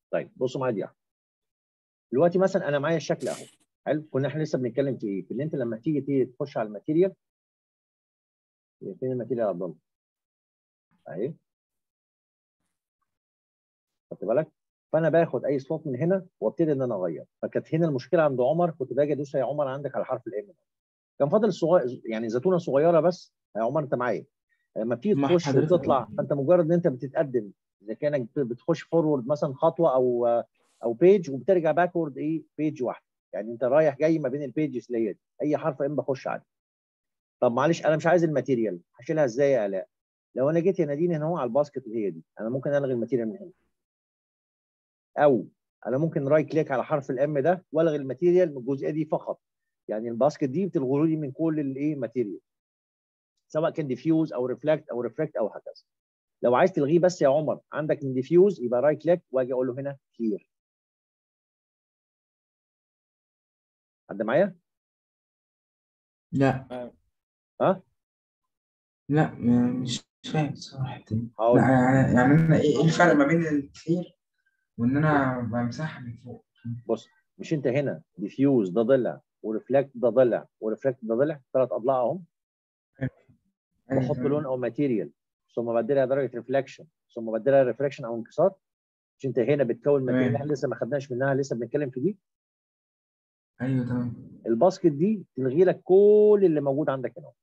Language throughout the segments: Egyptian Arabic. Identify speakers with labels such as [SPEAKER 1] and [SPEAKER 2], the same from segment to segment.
[SPEAKER 1] طيب بصوا معايا دي واحدة. دلوقتي مثلا انا معايا الشكل اهو حلو كنا احنا لسه بنتكلم في ايه؟ في ان انت لما تيجي تيجي تخش على الماتيريال فين الماتيريال يا عبد الله؟ اهي خدت بالك؟ فانا باخد اي سلوت من هنا وابتدي ان انا اغير فكانت هنا المشكله عند عمر كنت باجي ادوس يا عمر عندك على حرف الام كان فاضل صغير يعني زيتونه صغيره بس يا عمر انت معايا لما بتيجي
[SPEAKER 2] مع
[SPEAKER 1] تخش
[SPEAKER 2] حضرتك.
[SPEAKER 1] وتطلع فانت مجرد ان انت بتتقدم اذا كانك بتخش فورورد مثلا خطوه او او بيج وبترجع باكورد ايه بيج واحده يعني انت رايح جاي ما بين البيجز اللي هي دي اي حرف ام بخش عليه طب معلش انا مش عايز الماتيريال هشيلها ازاي يا الاء لو انا جيت يا نادين هنا هو على الباسكت اللي هي دي انا ممكن الغي الماتيريال من هنا او انا ممكن رايت كليك على حرف الام ده والغي الماتيريال من الجزئيه دي فقط يعني الباسكت دي بتلغوا لي من كل الايه ماتيريال سواء كان ديفيوز او ريفلكت او ريفلكت او هكذا لو عايز تلغيه بس يا عمر عندك من ديفيوز يبقى رايت كليك واجي اقول له هنا كلير حد معايا؟
[SPEAKER 2] لا
[SPEAKER 1] ها؟
[SPEAKER 2] لا م- مش فاهم صراحة
[SPEAKER 1] هقول
[SPEAKER 2] لا يعني يعني انا ايه إيه الفرق ما بين الكتير وان انا بمسحها من فوق
[SPEAKER 1] بص مش انت هنا ديفيوز ده ضلع وريفلكت ده ضلع وريفلكت ده ضلع ثلاث اضلاع اهم
[SPEAKER 2] أيوة
[SPEAKER 1] بحط
[SPEAKER 2] تمام.
[SPEAKER 1] لون او ماتيريال ثم بدلها درجه ريفلكشن ثم بدلها ريفلكشن او انكسار مش انت هنا بتكون ماتيريال
[SPEAKER 2] تمام.
[SPEAKER 1] احنا لسه ما خدناش منها لسه بنتكلم في دي
[SPEAKER 2] ايوه تمام
[SPEAKER 1] الباسكت دي تلغي لك كل اللي موجود عندك هنا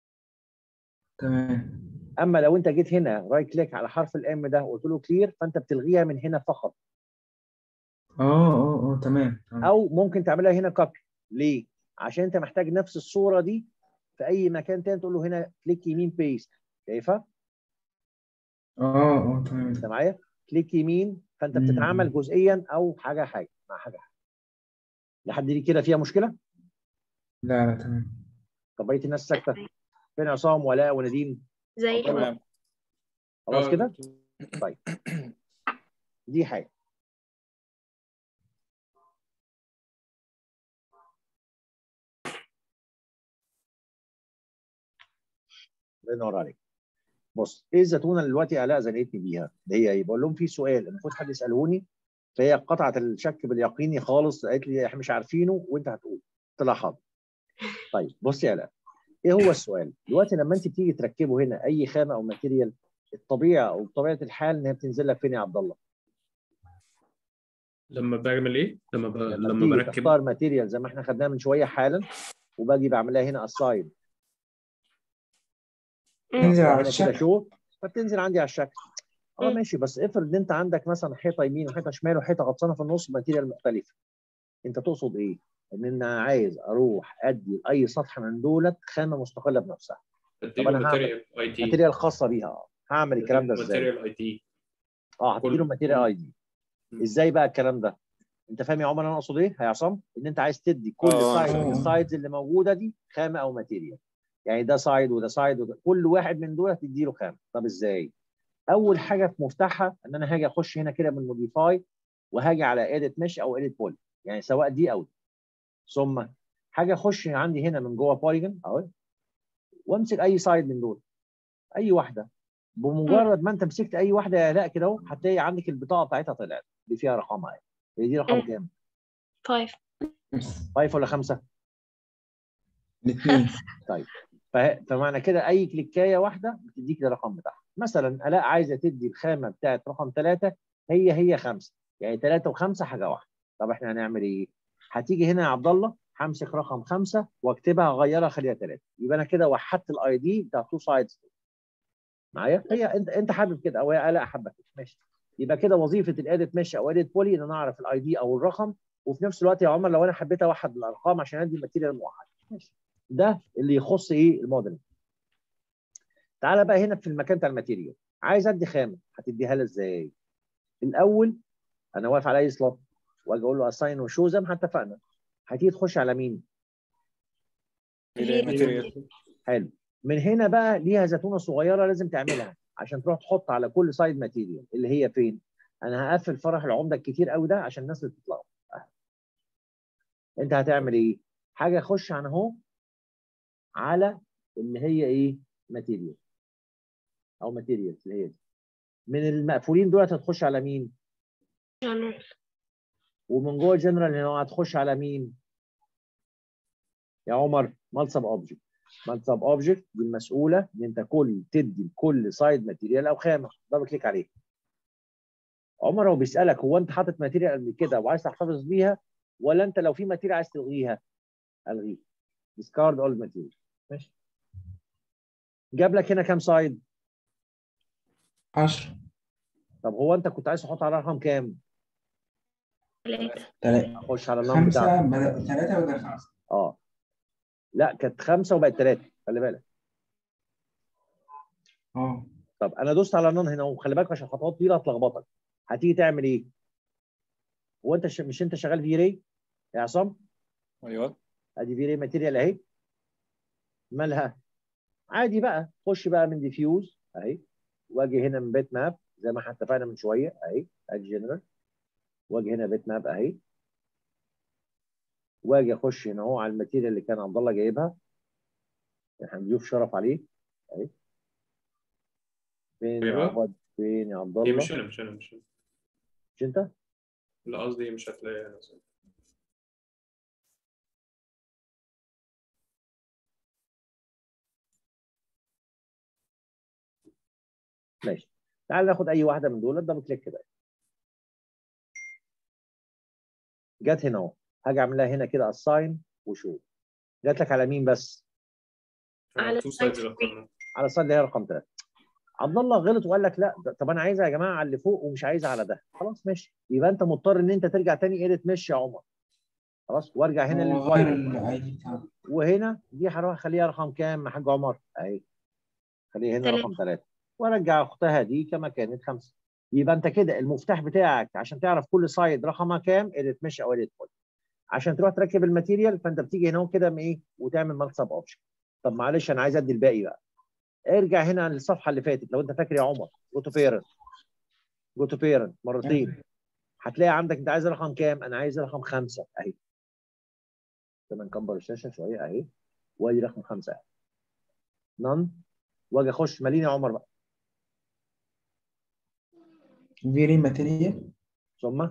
[SPEAKER 2] تمام
[SPEAKER 1] اما لو انت جيت هنا رايت كليك على حرف الام ده وقلت له كلير فانت بتلغيها من هنا فقط
[SPEAKER 2] اه اه اه تمام تمام
[SPEAKER 1] او ممكن تعملها هنا كوبي ليه عشان انت محتاج نفس الصوره دي في اي مكان تاني تقول له هنا كليك يمين بيست شايفها
[SPEAKER 2] اه اه تمام
[SPEAKER 1] انت معايا كليك يمين فانت
[SPEAKER 2] مم.
[SPEAKER 1] بتتعامل جزئيا او حاجه حاجه مع حاجه حاجه لحد دي كده فيها مشكله
[SPEAKER 2] لا لا تمام
[SPEAKER 1] طب بقيه الناس ساكته فين عصام ولاء ونديم
[SPEAKER 3] زي
[SPEAKER 1] تمام. خلاص كده طيب دي حاجه الله ينور عليك بص ايه الزتونه اللي دلوقتي الاء زنقتني بيها اللي هي ايه بقول لهم في سؤال المفروض حد يسالهوني فهي قطعت الشك باليقيني خالص قالت لي احنا مش عارفينه وانت هتقول قلت لها حاضر طيب بص يا الاء ايه هو السؤال دلوقتي لما انت بتيجي تركبه هنا اي خامه او ماتيريال الطبيعه او بطبيعه الحال ان هي بتنزل لك فين يا عبد الله
[SPEAKER 4] لما بعمل ايه؟ لما ب...
[SPEAKER 1] لما
[SPEAKER 4] لما
[SPEAKER 1] بتيجي
[SPEAKER 4] بركب
[SPEAKER 1] تختار ماتيريال زي ما احنا خدناها من شويه حالا وباجي بعملها هنا اسايد
[SPEAKER 2] انزل على
[SPEAKER 1] هنا كده
[SPEAKER 2] الشكل
[SPEAKER 1] شو فبتنزل عندي على الشكل اه
[SPEAKER 3] مم.
[SPEAKER 1] ماشي بس افرض ان انت عندك مثلا حيطه يمين وحيطه شمال وحيطه غطسانه في النص ماتيريال مختلفه انت تقصد ايه؟ ان انا عايز اروح ادي لاي سطح من دولت خامه مستقله بنفسها
[SPEAKER 4] اديله
[SPEAKER 1] أنا هعمل
[SPEAKER 4] ماتيريال اي تي
[SPEAKER 1] ماتيريال خاصه بيها اه هعمل الكلام ده ازاي؟
[SPEAKER 4] ماتيريال اي تي
[SPEAKER 1] اه هتديله
[SPEAKER 4] كله.
[SPEAKER 1] ماتيريال اي دي
[SPEAKER 4] مم.
[SPEAKER 1] ازاي بقى الكلام ده؟ انت فاهم يا عمر انا اقصد ايه يا عصام؟ ان انت عايز تدي كل
[SPEAKER 5] آه.
[SPEAKER 1] سايد من
[SPEAKER 2] آه.
[SPEAKER 1] السايدز اللي موجوده دي خامه او ماتيريال يعني ده سايد وده سايد وده كل واحد من دول هتدي له خامه طب ازاي؟ اول حاجه في مفتاحها ان انا هاجي اخش هنا كده من موديفاي وهاجي على اديت مش او اديت بول يعني سواء دي او دي ثم حاجه اخش عندي هنا من جوه بوليجون اهو وامسك اي سايد من دول اي واحده بمجرد ما انت مسكت اي واحده يا الاء كده اهو هتلاقي عندك البطاقه بتاعتها طلعت اللي فيها رقمها اهي هي دي رقم
[SPEAKER 3] مم.
[SPEAKER 1] كام؟
[SPEAKER 3] فايف
[SPEAKER 1] فايف ولا خمسه؟
[SPEAKER 2] الاثنين
[SPEAKER 1] فه- فمعنى كده اي كليكايه واحده بتديك الرقم بتاعها مثلا الاء عايزه تدي الخامه بتاعت رقم ثلاثه هي هي خمسه يعني ثلاثه وخمسه حاجه واحده طب احنا هنعمل ايه؟ هتيجي هنا يا عبد الله همسك رقم خمسه واكتبها اغيرها اخليها ثلاثه يبقى انا كده وحدت الاي دي بتاع تو سايدز معايا؟ هي انت انت حابب كده او هي الاء حابه كده ماشي يبقى كده وظيفه الاديت ماشي او اديت بولي ان انا اعرف الاي دي او الرقم وفي نفس الوقت يا عمر لو انا حبيت اوحد الارقام عشان ادي ماتيريال موحد ماشي ده اللي يخص ايه الموديل تعالى بقى هنا في المكان بتاع الماتيريال عايز ادي خامه هتديها لي ازاي الاول انا واقف على اي سلوت واجي اقول له اساين وشو زي ما اتفقنا هتيجي تخش على مين
[SPEAKER 5] ماتيريال
[SPEAKER 1] حلو من هنا بقى ليها زتونه صغيره لازم تعملها عشان تروح تحط على كل سايد ماتيريال اللي هي فين انا هقفل فرح العمده الكتير قوي ده عشان الناس اللي بتطلعوا انت هتعمل ايه حاجه اخش عن اهو على اللي هي ايه ماتيريال او ماتيريال اللي هي دي من المقفولين دول هتخش على مين
[SPEAKER 3] جنرال
[SPEAKER 1] ومن جوه جنرال هنا هتخش على مين؟ يا عمر مالسب اوبجكت مالسب اوبجكت دي المسؤوله ان انت كل تدي لكل سايد ماتيريال او خامه دبل كليك عليه عمر هو بيسالك هو انت حاطط ماتيريال قبل كده وعايز تحتفظ بيها ولا انت لو في ماتيريال عايز تلغيها الغيه discard all material ماشي جاب لك هنا كام سايد
[SPEAKER 2] 10
[SPEAKER 1] طب هو انت كنت عايز تحط على رقم كام
[SPEAKER 3] ثلاثة
[SPEAKER 2] تلاتة
[SPEAKER 1] اخش على النمبر بتاعك
[SPEAKER 2] خمسة بدأ ثلاثة بدل خمسة
[SPEAKER 1] اه لا كانت خمسه وبقت ثلاثه خلي بالك
[SPEAKER 2] اه
[SPEAKER 1] طب انا دوست على نون هنا وخلي بالك عشان خطوات طويله هتلخبطك هتيجي تعمل ايه؟ هو انت ش... مش انت شغال في ري يا عصام؟
[SPEAKER 5] ايوه
[SPEAKER 1] ادي في ري ماتيريال اهي مالها؟ عادي بقى خش بقى من ديفيوز اهي واجي هنا من بيت ماب زي ما احنا اتفقنا من شويه اهي ادي جنرال واجي هنا بيت ماب اهي واجي اخش هنا اهو على الماتيريال اللي كان عبد الله جايبها احنا هنضيف شرف عليه اهي فين يا
[SPEAKER 4] أيوة.
[SPEAKER 1] عبد فين يا عبد
[SPEAKER 4] دي
[SPEAKER 1] الله
[SPEAKER 4] مش هنا مش هنا مش هنا
[SPEAKER 1] مش انت
[SPEAKER 4] لا قصدي مش هتلاقيها هنا
[SPEAKER 1] ماشي تعال ناخد اي واحده من دول دبل كليك كده جت هنا اهو هاجي اعمل لها هنا كده اساين وشو جات لك على مين بس
[SPEAKER 3] على
[SPEAKER 4] تو سايدز
[SPEAKER 3] side
[SPEAKER 4] اللي اخترناها
[SPEAKER 1] على السايد اللي هي رقم ثلاثه عبد الله غلط وقال لك لا ده- طب انا عايزها يا جماعه على اللي فوق ومش عايزها على ده خلاص ماشي يبقى انت مضطر ان انت ترجع تاني ايديت مش يا عمر خلاص وارجع هنا
[SPEAKER 2] هو غير
[SPEAKER 1] للفايل
[SPEAKER 2] الاي دي بتاعه
[SPEAKER 1] وهنا دي هروح اخليها رقم كام يا حاج عمر اهي خليها هنا
[SPEAKER 3] تلاتة.
[SPEAKER 1] رقم ثلاثه وارجع اختها دي كما كانت خمسه يبقى انت كده المفتاح بتاعك عشان تعرف كل سايد رقمها كام اديت مش او اديت فول عشان تروح تركب الماتيريال فانت بتيجي هنا كده من ايه وتعمل ملصب اوبشن طب معلش انا عايز ادي الباقي بقى ارجع هنا للصفحه اللي فاتت لو انت فاكر يا عمر جو تو بيرنت جو تو بيرنت مرتين هتلاقي عندك انت عايز رقم كام؟ انا عايز رقم خمسه اهي. لما نكبر الشاشه شويه اهي وادي رقم خمسه اهي. نون واجي اخش ماليني يا عمر بقى
[SPEAKER 2] فيري ماتيريال
[SPEAKER 1] ثم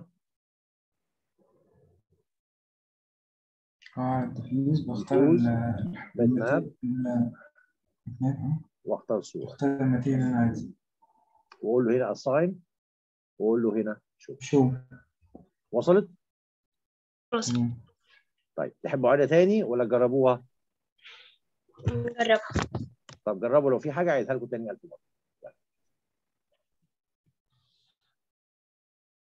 [SPEAKER 2] اه التفيوز بختار
[SPEAKER 1] Diffuse.
[SPEAKER 2] ال
[SPEAKER 1] بيت ماب
[SPEAKER 2] ال- الماب اه
[SPEAKER 1] واختار صوره
[SPEAKER 2] بختار الماتيريال اللي انا عايزها
[SPEAKER 1] واقول له هنا اساين واقول له هنا شوف
[SPEAKER 2] شو
[SPEAKER 1] وصلت؟
[SPEAKER 3] خلاص
[SPEAKER 2] تمام.
[SPEAKER 1] طيب تحبوا عاده تاني ولا تجربوها؟
[SPEAKER 3] نجربها
[SPEAKER 1] طب جربوا لو في حاجه عايزها لكم تاني 1000 مره